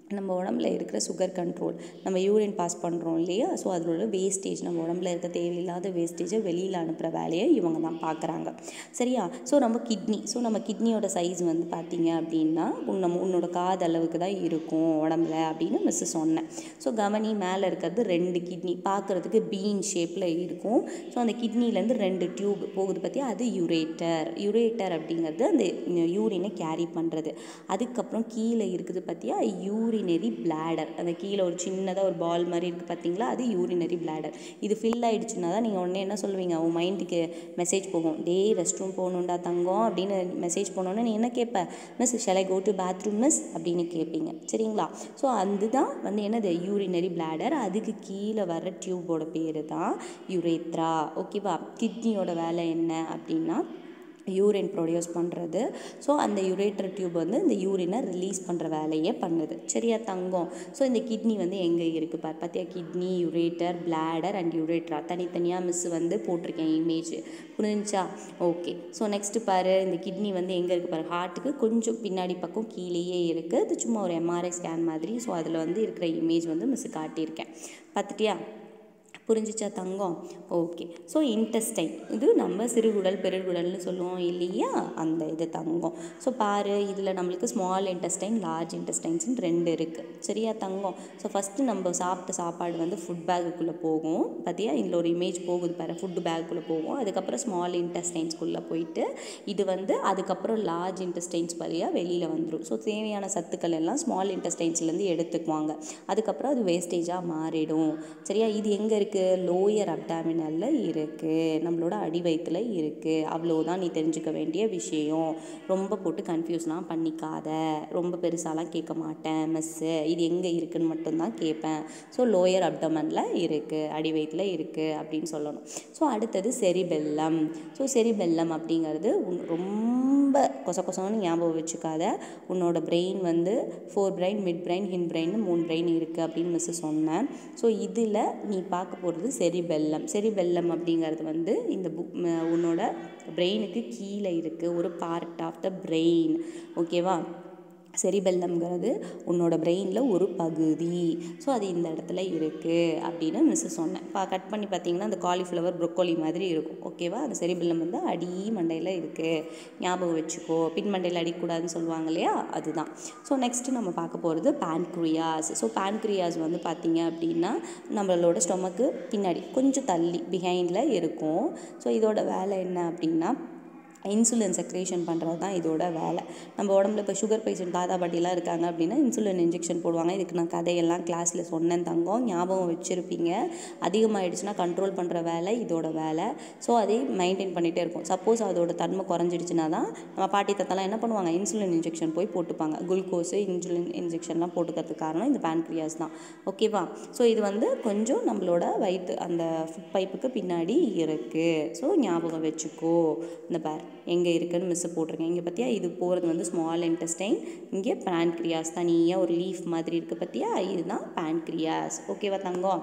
நம்ம உடம்புல இருக்கிற சுகர் கண்ட்ரோல் நம்ம யூரின் பாஸ் பண்ணுறோம் இல்லையா ஸோ அதில் உள்ள வேஸ்டேஜ் நம்ம உடம்புல இருக்க தேவையில்லாத வேஸ்டேஜை வெளியில் அனுப்புகிற வேலையை இவங்க தான் பார்க்குறாங்க சரியா ஸோ நம்ம கிட்னி ஸோ நம்ம கிட்னியோட சைஸ் வந்து பார்த்தீங்க அப்படின்னா நம்ம உன்னோட காது அளவுக்கு தான் இருக்கும் உடம்புல அப்படின்னு மிஸ் சொன்னேன் ஸோ கவனி மேலே இருக்கிறது ரெண்டு கிட்னி பார்க்குறதுக்கு பீன் ஷேப்பில் இருக்கும் ஸோ அந்த கிட்னிலேருந்து ரெண்டு டியூப் போகுது பற்றி அது யுரேட்டர் யுரேட்டர் அப்படிங்கிறது அந்த யூரினை கேரி பண்ணுறது அதுக்கப்புறம் கீழே இருக்குது பார்த்தியா யூரினரி பிளாடர் அந்த கீழே ஒரு சின்னதாக ஒரு பால் மாதிரி இருக்குது பார்த்தீங்களா அது யூரினரி பிளாடர் இது ஃபில் ஆகிடுச்சுன்னா தான் நீங்கள் உடனே என்ன சொல்லுவீங்க உன் மைண்டுக்கு மெசேஜ் போகும் டே ரெஸ்ட் ரூம் போகணுண்டா தங்கம் அப்படின்னு மெசேஜ் போனோன்னே நீ என்ன கேட்ப miss shall I go to bathroom miss அப்படின்னு கேட்பீங்க சரிங்களா ஸோ அதுதான் வந்து என்னது யூரினரி பிளாடர் அதுக்கு கீழே வர டியூபோட பேர் தான் யுரேத்ரா ஓகேவா கிட்னியோட வேலை என்ன அப்படின்னா யூரின் ப்ரொடியூஸ் பண்ணுறது ஸோ அந்த யுரேட்டர் டியூப் வந்து இந்த யூரினை ரிலீஸ் பண்ணுற வேலையே பண்ணுது சரியா தங்கம் ஸோ இந்த கிட்னி வந்து எங்கே இருக்குது பார் பார்த்தியா kidney ureter bladder and urethra தனித்தனியாக மிஸ் வந்து போட்டிருக்கேன் இமேஜ் புரிஞ்சுச்சா ஓகே ஸோ நெக்ஸ்ட்டு பாரு இந்த கிட்னி வந்து எங்கே இருக்குது பாரு ஹார்ட்டுக்கு கொஞ்சம் பின்னாடி பக்கம் கீழேயே இருக்குது அது சும்மா ஒரு எம்ஆர்ஐ ஸ்கேன் மாதிரி ஸோ அதில் வந்து இருக்கிற இமேஜ் வந்து மிஸ் காட்டியிருக்கேன் பார்த்துட்டியா புரிஞ்சிச்சா தங்கம் ஓகே ஸோ இன்டெஸ்டைன் இது நம்ம சிறுகுடல் பெருகுடல்னு சொல்லுவோம் இல்லையா அந்த இது தங்கம் ஸோ பாரு இதில் நம்மளுக்கு ஸ்மால் இன்டெஸ்டைன் லார்ஜ் இன்டெஸ்டைன்ஸ்னு ரெண்டு இருக்குது சரியா தங்கம் ஸோ ஃபஸ்ட்டு நம்ம சாப்பிட்ட சாப்பாடு வந்து ஃபுட் பேக்குக்குள்ளே போகும் பார்த்தியா இதில் ஒரு இமேஜ் போகுது பாரு ஃபுட் பேக்குள்ளே போகும் அதுக்கப்புறம் ஸ்மால் இன்டெஸ்டைன்ஸ்குள்ளே போயிட்டு இது வந்து அதுக்கப்புறம் லார்ஜ் இன்டெஸ்டைன்ஸ் வழியாக வெளியில் வந்துடும் ஸோ தேவையான சத்துக்கள் எல்லாம் ஸ்மால் இன்டெஸ்டைன்ஸ்லேருந்து எடுத்துக்குவாங்க அதுக்கப்புறம் அது வேஸ்டேஜாக மாறிடும் சரியா இது எங்கே இருக்குது இருக்குது லோயர் அப்டாமினலில் இருக்குது நம்மளோட அடி வயிற்றுல இருக்குது அவ்வளோதான் நீ தெரிஞ்சுக்க வேண்டிய விஷயம் ரொம்ப போட்டு கன்ஃபியூஸ்லாம் பண்ணிக்காத ரொம்ப பெருசாலாம் கேட்க மாட்டேன் மிஸ்ஸு இது எங்கே இருக்குன்னு மட்டும்தான் கேட்பேன் ஸோ லோயர் அப்டமனில் இருக்குது அடி வயிற்றுல இருக்குது அப்படின்னு சொல்லணும் ஸோ அடுத்தது செரிபெல்லம் ஸோ செரிபெல்லம் அப்படிங்கிறது ரொம்ப கொச கொசன்னு ஞாபகம் வச்சுக்காத உன்னோட பிரெயின் வந்து fore brain mid brain hind brain மூணு பிரெயின் இருக்குது அப்படின்னு மிஸ் சொன்னேன் ஸோ இதில் நீ பார்க்க போகிறது செரிபெல்லம் செரிபெல்லம் அப்படிங்கிறது வந்து இந்த புக் உன்னோட பிரெயினுக்கு கீழே இருக்குது ஒரு பார்ட் ஆஃப் த பிரெயின் ஓகேவா செரிபெல்லம்ங்கிறது உன்னோட பிரெயினில் ஒரு பகுதி ஸோ அது இந்த இடத்துல இருக்குது அப்படின்னு மிஸ் சொன்னேன் பா கட் பண்ணி பார்த்தீங்கன்னா அந்த காலிஃப்ளவர் ப்ரொக்கோலி மாதிரி இருக்கும் ஓகேவா அந்த செரிபெல்லம் வந்து அடி மண்டையில் இருக்குது ஞாபகம் வச்சுக்கோ பின் மண்டையில் அடிக்கக்கூடாதுன்னு சொல்லுவாங்க இல்லையா அதுதான் ஸோ நெக்ஸ்ட்டு நம்ம பார்க்க போகிறது பேன்க்ரியாஸ் ஸோ பேன்க்ரியாஸ் வந்து பார்த்தீங்க அப்படின்னா நம்மளோட ஸ்டொமக்கு பின்னாடி கொஞ்சம் தள்ளி பிஹைண்டில் இருக்கும் ஸோ இதோட வேலை என்ன அப்படின்னா இன்சுலின் செக்ரேஷன் பண்ணுறது தான் இதோட வேலை நம்ம உடம்புல இப்போ சுகர் பேஷண்ட் தாத்தா பாட்டிலாம் இருக்காங்க அப்படின்னா இன்சுலின் இன்ஜெக்ஷன் போடுவாங்க இதுக்கு நான் கதையெல்லாம் கிளாஸில் சொன்னேன் தங்கம் ஞாபகம் வச்சுருப்பீங்க அதிகமாகிடுச்சுன்னா கண்ட்ரோல் பண்ணுற வேலை இதோட வேலை ஸோ அதை மெயின்டைன் பண்ணிகிட்டே இருக்கும் சப்போஸ் அதோட தன்மை குறைஞ்சிடுச்சுன்னா தான் நம்ம பாட்டி தத்தெல்லாம் என்ன பண்ணுவாங்க இன்சுலின் இன்ஜெக்ஷன் போய் போட்டுப்பாங்க குளுக்கோஸு இன்சுலின் இன்ஜெக்ஷன்லாம் போட்டுக்கிறதுக்கு காரணம் இந்த பேன்க்ரியாஸ் தான் ஓகேவா ஸோ இது வந்து கொஞ்சம் நம்மளோட வயிற்று அந்த ஃபுட் பைப்புக்கு பின்னாடி இருக்குது ஸோ ஞாபகம் வச்சுக்கோ இந்த பேர் எங்கே இருக்குன்னு மிஸ் போட்டிருக்கேன் இங்கே பார்த்தியா இது போகிறது வந்து ஸ்மால் இன்டெஸ்டைன் இங்கே பேன்க்ரியாஸ் தனியாக ஒரு லீஃப் மாதிரி இருக்குது பார்த்தியா இதுதான் பேன்க்ரியாஸ் ஓகேவா தங்கம்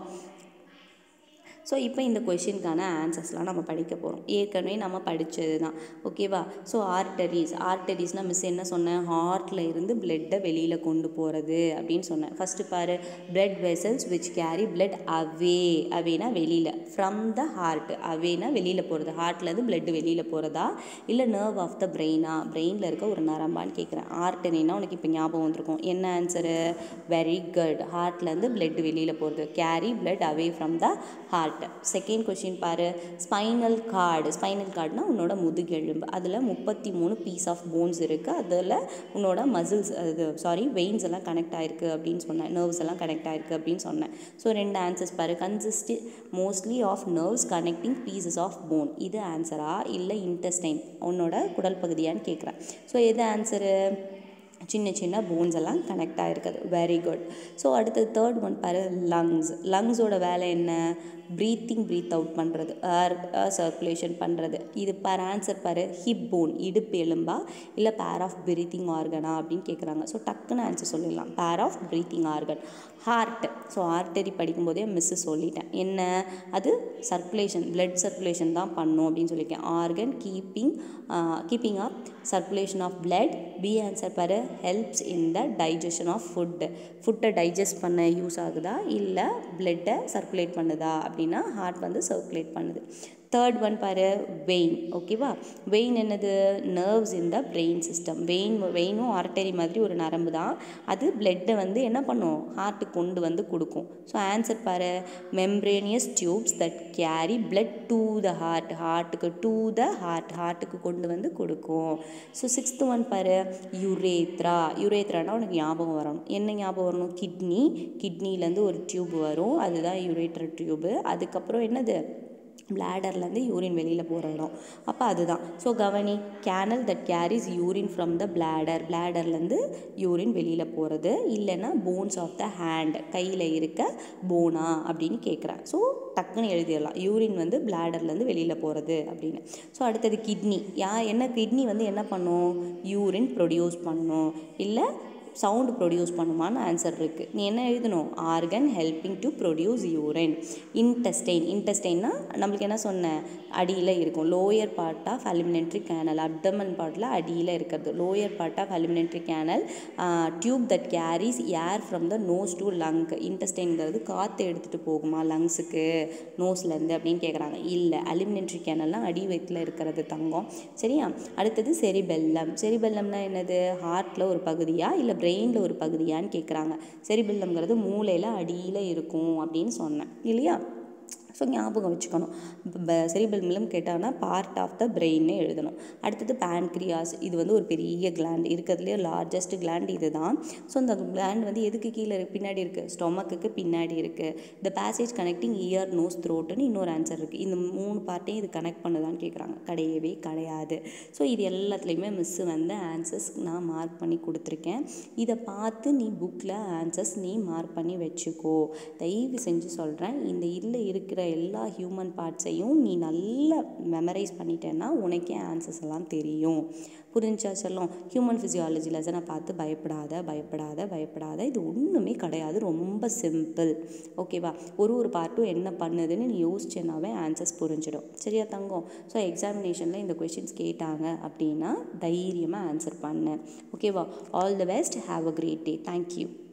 ஸோ இப்போ இந்த கொஷினுக்கான ஆன்சர்ஸ்லாம் நம்ம படிக்க போகிறோம் ஏற்கனவே நம்ம படித்தது தான் ஓகேவா ஸோ ஆர்டரிஸ் ஆர்டரிஸ்னால் மிஸ் என்ன சொன்னேன் ஹார்ட்டில் இருந்து பிளட்டை வெளியில் கொண்டு போகிறது அப்படின்னு சொன்னேன் ஃபஸ்ட்டு பாரு blood vessels which carry blood away அவேனா வெளியில் ஃப்ரம் த ஹார்ட் அவேனா வெளியில் போகிறது ஹார்ட்லேருந்து பிளட் வெளியில் போகிறதா இல்லை நர்வ் ஆஃப் த பிரெயினா பிரெயினில் இருக்க ஒரு நரம்பான்னு கேட்குறேன் ஆர்டரினா உனக்கு இப்போ ஞாபகம் வந்திருக்கும் என்ன ஆன்சரு வெரி குட் ஹார்ட்லேருந்து பிளட் வெளியில் போகிறது carry blood away from the heart second question பாரு ஸ்பைனல் கார்டு ஸ்பைனல் கார்டுனா உன்னோட முதுகெலும்பு அதில் முப்பத்தி மூணு பீஸ் ஆஃப் போன்ஸ் இருக்குது அதில் உன்னோட மசில்ஸ் அது சாரி வெயின்ஸ் எல்லாம் கனெக்ட் ஆயிருக்கு அப்படின்னு சொன்னேன் நர்வ்ஸ் எல்லாம் கனெக்ட் ஆயிருக்கு அப்படின்னு சொன்னேன் ஸோ ரெண்டு ஆன்சர்ஸ் பாரு consists mostly of nerves connecting pieces of bone இது ஆன்சரா இல்லை இன்டெஸ்டைன் உன்னோட குடல் பகுதியான்னு கேட்குறேன் ஸோ எது ஆன்சரு சின்ன சின்ன போன்ஸ் எல்லாம் கனெக்ட் ஆகிருக்குது வெரி குட் ஸோ அடுத்து தேர்ட் ஒன் பாரு லங்ஸ் லங்ஸோட வேலை என்ன ப்ரீத்திங் ப்ரீத் அவுட் பண்ணுறது ஏர் சர்க்குலேஷன் பண்ணுறது இது பார் ஆன்சர் பாரு ஹிப் போன் இடுப்பு எலும்பா இல்லை பேர் ஆஃப் பிரீத்திங் ஆர்கனா அப்படின்னு கேட்குறாங்க ஸோ டக்குன்னு ஆன்சர் சொல்லிடலாம் pair of breathing organ heart so artery படிக்கும்போதே மிஸ்ஸு சொல்லிட்டேன் என்ன அது சர்க்குலேஷன் பிளட் சர்க்குலேஷன் தான் பண்ணும் அப்படின்னு சொல்லியிருக்கேன் organ keeping keeping up circulation of blood B answer பாரு helps in the digestion of food ஃபுட்டை டைஜஸ்ட் பண்ண யூஸ் ஆகுதா இல்லை பிளட்டை சர்க்குலேட் பண்ணுதா அப்படின்னா ஹார்ட் வந்து சர்க்குலேட் பண்ணுது தேர்ட் ஒன் பாரு வெயின் ஓகேவா வெயின் என்னது nerves in the brain system vein வெயினும் ஆர்டரி மாதிரி ஒரு நரம்பு தான் அது பிளட்டை வந்து என்ன பண்ணும் ஹார்ட்டுக்கு கொண்டு வந்து கொடுக்கும் ஸோ ஆன்சர் பாரு membranous tubes that carry blood to the heart ஹார்ட்டுக்கு டு த ஹார்ட் ஹார்ட்டுக்கு கொண்டு வந்து கொடுக்கும் ஸோ சிக்ஸ்த் ஒன் பாரு யுரேத்ரா யுரேத்ரானா உனக்கு ஞாபகம் வரணும் என்ன ஞாபகம் வரணும் கிட்னி கிட்னிலேருந்து ஒரு டியூப் வரும் அதுதான் யுரேட்ரா டியூபு அதுக்கப்புறம் என்னது பிளாடர்லேருந்து யூரின் வெளியில் போகிற இடம் அப்போ அதுதான் ஸோ கவனி canal that carries urine from the bladder பிளாடர்லேருந்து யூரின் வெளியில் போகிறது இல்லைன்னா போன்ஸ் ஆஃப் த ஹேண்ட் கையில் இருக்க போனா அப்படின்னு கேட்குறேன் ஸோ டக்குன்னு எழுதிடலாம் யூரின் வந்து பிளாடர்லேருந்து வெளியில் போகிறது அப்படின்னு ஸோ அடுத்தது கிட்னி யா என்ன கிட்னி வந்து என்ன பண்ணும் யூரின் ப்ரொடியூஸ் பண்ணும் இல்லை சவுண்டு ப்ரொடியூஸ் பண்ணுமான்னு ஆன்சர் இருக்குது நீ என்ன எழுதணும் organ helping to produce urine intestine இன்டெஸ்டைன்னா நம்மளுக்கு என்ன சொன்னேன் அடியில் இருக்கும் lower part of alimentary canal abdomen பார்ட்டில் அடியில் இருக்கிறது lower part of alimentary canal tube that carries air from the nose to lung இன்டெஸ்டைன்கிறது காற்று எடுத்துகிட்டு போகுமா லங்ஸுக்கு நோஸ்லேருந்து அப்படின்னு கேட்குறாங்க இல்லை அலிமினென்ட்ரி கேனல்லாம் அடி வயிற்றில் இருக்கிறது தங்கம் சரியா அடுத்தது செரிபெல்லம் செரிபெல்லம்னா என்னது ஹார்ட்டில் ஒரு பகுதியா இல்லை பிரெயினில் ஒரு பகுதியான்னு கேட்குறாங்க செரிபெல்லம்ங்கிறது மூளையில் அடியில் இருக்கும் அப்படின்னு சொன்னேன் இல்லையா ஸோ ஞாபகம் வச்சுக்கணும் செரிபெல்லம் கேட்டாங்கன்னா பார்ட் ஆஃப் த பிரெயின்னு எழுதணும் அடுத்தது பேன்க்ரியாஸ் இது வந்து ஒரு பெரிய கிளாண்ட் இருக்கிறதுலே லார்ஜஸ்ட் கிளாண்ட் இது தான் ஸோ இந்த கிளாண்ட் வந்து எதுக்கு கீழே இருக்கு பின்னாடி இருக்குது ஸ்டொமக்குக்கு பின்னாடி இருக்குது இந்த பேசேஜ் கனெக்டிங் இயர் நோஸ் த்ரோட்டுன்னு இன்னொரு ஆன்சர் இருக்குது இந்த மூணு பார்ட்டையும் இது கனெக்ட் பண்ணுதான்னு கேட்குறாங்க கிடையவே கிடையாது ஸோ இது எல்லாத்துலேயுமே மிஸ்ஸு வந்து ஆன்சர்ஸ் நான் மார்க் பண்ணி கொடுத்துருக்கேன் இதை பார்த்து நீ புக்கில் ஆன்சர்ஸ் நீ மார்க் பண்ணி வச்சுக்கோ தயவு செஞ்சு சொல்கிறேன் இந்த இதில் இருக்கிற எல்லா ஹியூமன் பார்ட்ஸையும் நீ நல்லா மெமரைஸ் பண்ணிட்டேன்னா உனக்கே ஆன்சர்ஸ் எல்லாம் தெரியும் புரிஞ்சா செல்லம் ஹியூமன் ஃபிசியாலஜி லெசனை பார்த்து பயப்படாத பயப்படாத பயப்படாத இது ஒன்றுமே கிடையாது ரொம்ப சிம்பிள் ஓகேவா ஒரு ஒரு பார்ட்டும் என்ன பண்ணுதுன்னு நீ யோசிச்சேனாவே ஆன்சர்ஸ் புரிஞ்சிடும் சரியா தங்கம் ஸோ எக்ஸாமினேஷனில் இந்த கொஷின்ஸ் கேட்டாங்க அப்படின்னா தைரியமாக ஆன்சர் பண்ணு ஓகேவா all the best have a great day thank you